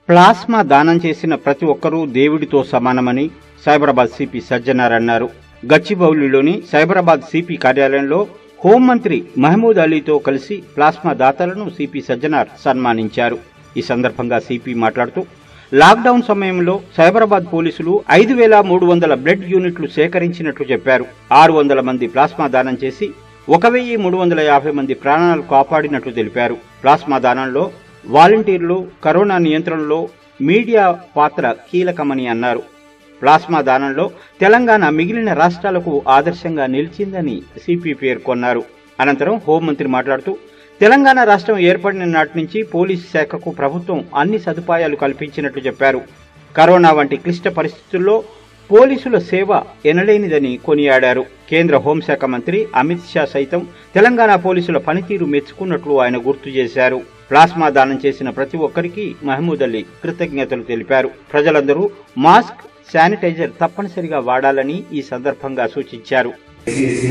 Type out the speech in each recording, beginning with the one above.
plasma దానం చేసిన ప్రతి ఒక్కరూ దేవుడితో సమానమని సైబరాబాద్ సిపి సజ్జనార్ అన్నారు గచ్చిబౌలిలోని సైబరాబాద్ సిపి కార్యాలయంలో హోంమంత్రి మహమూద్ అలీతో కలిసి ప్లాస్మా దాతలను సిపి సజ్జనార్ సన్మానించారు ఈ సందర్భంగా సిపి మాట్లాడుతూ లాక్డౌన్ సమయంలో సైబరాబాద్ పోలీసులు ఐదు వేల మూడు వందల బ్లడ్ యూనిట్లు సేకరించినట్లు చెప్పారు ఆరు వందల మంది ప్లాస్మా దానం చేసి ఒక వెయ్యి మూడు వందల యాభై మంది ప్రాణాలు కాపాడినట్లు తెలిపారు ప్లాస్మా దానంలో వాలంటీర్లు కరోనా నియంత్రణలో మీడియా పాత్ర కీలకమని అన్నారు ప్లాస్మా దానంలో తెలంగాణ మిగిలిన రాష్ట్రాలకు ఆదర్శంగా నిలిచిందని సిపి పేర్కొన్నారు అనంతరం హోంమంత్రి మాట్లాడుతూ తెలంగాణ రాష్ట్రం ఏర్పడిన నాటి నుంచి పోలీసు శాఖకు ప్రభుత్వం అన్ని సదుపాయాలు కల్పించినట్లు చెప్పారు కరోనా వంటి క్లిష్ట పరిస్థితుల్లో పోలీసుల సేవ ఎనలేనిదని కొనియాడారు కేంద్ర హోంశాఖ మంత్రి అమిత్ షా సైతం తెలంగాణ పోలీసుల పనితీరు మెచ్చుకున్నట్లు ఆయన గుర్తు చేశారు ప్లాస్మా దానం చేసిన ప్రతి ఒక్కరికి మహమూద్ అలీ కృతజ్ఞతలు తెలిపారు ప్రజలందరూ మాస్క్ శానిటైజర్ తప్పనిసరిగా వాడాలని ఈ సందర్భంగా సూచించారు చేసి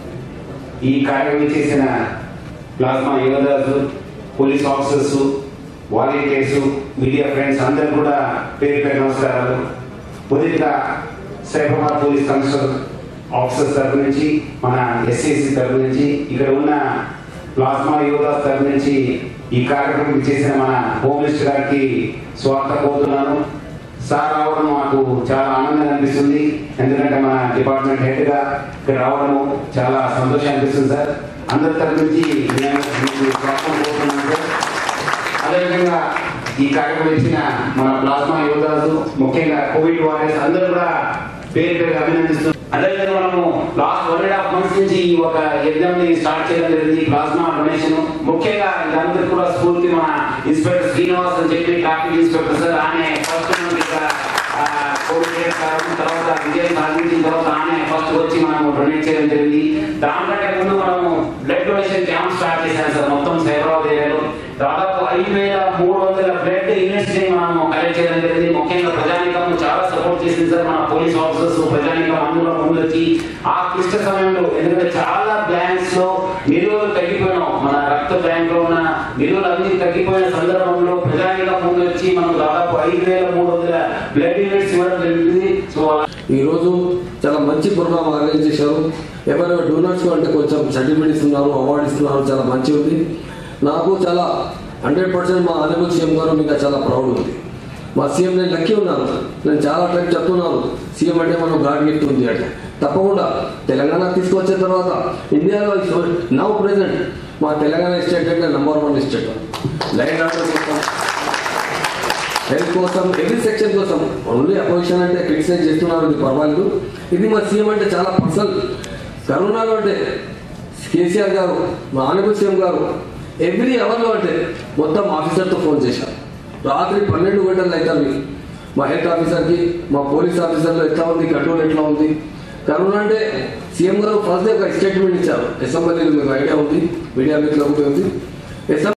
ఈ కార్యక్రమం చేసిన ప్లాస్మా యోధాసు police officers volunteers media friends అందరూ కూడా పేరు పేరు నమస్కారాలు మొదటిగా సైబరాబాద్ పోలీస్ కమిషనర్ ఆఫీసర్స్ తరపు నుంచి మన ఎస్ఏసి తరపు నుంచి ఇక్కడ ఉన్న ప్లాస్మా యోధాస్ తరపు నుంచి ఈ కార్యక్రమం చేసిన మన హోమ్ మినిస్టర్ గారికి స్వాగతం కోరుతున్నాను సార్ రావడం మాకు చాలా ఆనందంగా అనిపిస్తుంది ఎందుకంటే మన డిపార్ట్మెంట్ హెడ్ గా ఇక్కడ రావడము చాలా సంతోషం అనిపిస్తుంది సార్ అందరి తరపు నుంచి నేను మీకు స్వాగతం కోరుతున్నాను సార్ అదేవిధంగా ఈ కార్యక్రమం ఇచ్చిన మన ప్లాస్మా యోధాలు ముఖ్యంగా కోవిడ్ వారియర్స్ అందరూ కూడా పేరు పేరు అభినందిస్తూ అదేవిధంగా మనము last one and half months నుంచి ఈ ఒక యజ్ఞంని స్టార్ట్ చేయడం జరిగింది ప్లాస్మా డొనేషన్ ముఖ్యంగా ఇదందరూ కూడా స్ఫూర్తి మన ఇన్స్పెక్టర్ శ్రీనివాస్ అని చెప్పి ట్రాఫిక్ ఇన్స్పెక్టర్ సార్ ఆయన ఫస్ట్ మనకి ఇక్కడ ఆ, కోవిడ్ కేర్ కావడం తర్వాత విజయం సాధించిన తర్వాత ఆమె ఫస్ట్ వచ్చి మనము డొనేట్ చేయడం జరిగింది దానికంటే ముందు మనము బ్లడ్ డొనేషన్ క్యాంప్ స్టార్ట్ చేశాం సార్ మొత్తం సైబరాబాద్ ఏరియాలో దాదాపు ఐదు వేల మూడు వందల బ్లడ్ యూనిట్స్ ని మనము కలెక్ట్ చేయడం జరిగింది ముఖ్యంగా ప్రజానికం చాలా సపోర్ట్ చేసింది సార్ మన పోలీస్ ఆఫీసర్స్ ప్రజానికం అందులో ముందు వచ్చి ఆ క్లిష్ట సమయంలో ఎందుకంటే చాలా బ్యాంక్స్ లో నిలువలు తగ్గిపోయినాం మన రక్త బ్యాంక్ లో ఉన్న నిలువలు అన్ని తగ్గిపోయిన సందర్భంలో ప్రజానికం ముందు వచ్చి మనం దాదాపు ఐదు వేల మూడు వందల బ్లడ్ యూనిట్స్ ఇవ్వడం జరిగింది సో ఈ రోజు చాలా మంచి ప్రోగ్రామ్ ఆర్గనైజ్ చేశారు ఎవరైనా డోనర్స్ అంటే కొంచెం సర్టిఫికేట్ ఇస్తున్నారు అవార్డు ఇస్తున్నారు చాలా మంచి ఉంది నాకు చాలా హండ్రెడ్ పర్సెంట్ మా ఆనబుల్ సీఎం గారు మీద చాలా ప్రౌడ్ ఉంది మా సీఎం నేను లక్కీ ఉన్నాను నేను చాలా టైం చెప్తున్నాను సీఎం అంటే మనం గాడ్ గిఫ్ట్ ఉంది అంటే తప్పకుండా తెలంగాణ తీసుకొచ్చిన తర్వాత ఇండియాలో నౌ ప్రెసెంట్ మా తెలంగాణ స్టేట్ అంటే number one state law and order కోసం హెల్త్ కోసం ఎవ్రీ సెక్షన్ కోసం ఓన్లీ అపోజిషన్ అంటే క్రిటిసైజ్ చేస్తున్నారు ఇది పర్వాలేదు ఇది మా సీఎం అంటే చాలా పర్సనల్ కరోనాలో అంటే కేసీఆర్ గారు మా ఆనబుల్ సీఎం గారు ఎవ్రీ అవర్లో అంటే మొత్తం ఆఫీసర్తో ఫోన్ చేశారు రాత్రి పన్నెండు గంటలు అవుతుంది మా హెల్త్ ఆఫీసర్కి మా పోలీస్ ఆఫీసర్లో ఎట్లా ఉంది కంట్రోల్ ఎట్లా ఉంది కరోనా అంటే సీఎం గారు ఫస్ట్ డే ఒక స్టేట్మెంట్ ఇచ్చారు అసెంబ్లీలో మీకు ఐడియా ఉంది మీడియా మీకు ఉంది